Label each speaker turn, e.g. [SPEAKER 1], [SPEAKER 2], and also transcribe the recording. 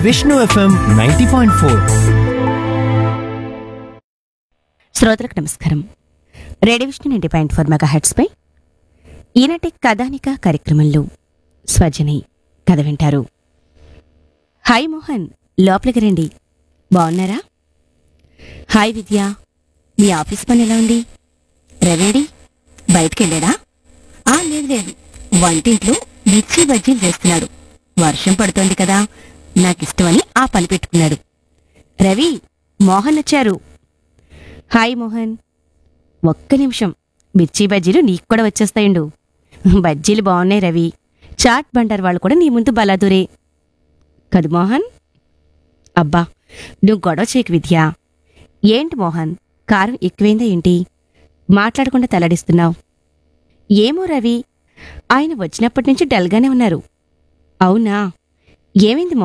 [SPEAKER 1] Vishnu FM ninety point four
[SPEAKER 2] శ్రోతలకు నమస్కారం radio Vishnu ninety point four mega హెడ్స్పై ఈనాటి కథానిక కార్యక్రమంలో స్వజని కథ వింటారు హాయ్ మోహన్ లోపలికి రండి బాగున్నారా హాయ్ విద్య మీ ఆఫీస్ పని ఎలా ఉంది రవేడి బయటికి వెళ్ళాడా ఆ లేదు లేదు వంటింట్లో మిర్చి బజ్జీలు చేస్తున్నాడు వర్షం పడుతోంది కదా నాకిష్టమని ఆ పని పెట్టుకున్నాడు రవి మోహన్ వచ్చారు హాయ్ మోహన్ ఒక్క నిమిషం మిర్చి బజ్జీలు నీకు కూడా వచ్చేస్తాయండు బజ్జీలు బాగున్నాయి రవి చాట్ బండర్ వాళ్ళు కూడా నీ ముందు బలాదురే కదు మోహన్ అబ్బా నువ్వు గొడవ చేయకు విద్య ఏంటి మోహన్ కారం ఎక్కువైందా ఏంటి మాట్లాడకుండా తలడిస్తున్నావు ఏమో రవి ఆయన వచ్చినప్పటి నుంచి డల్గానే ఉన్నారు అవునా ఏమైంది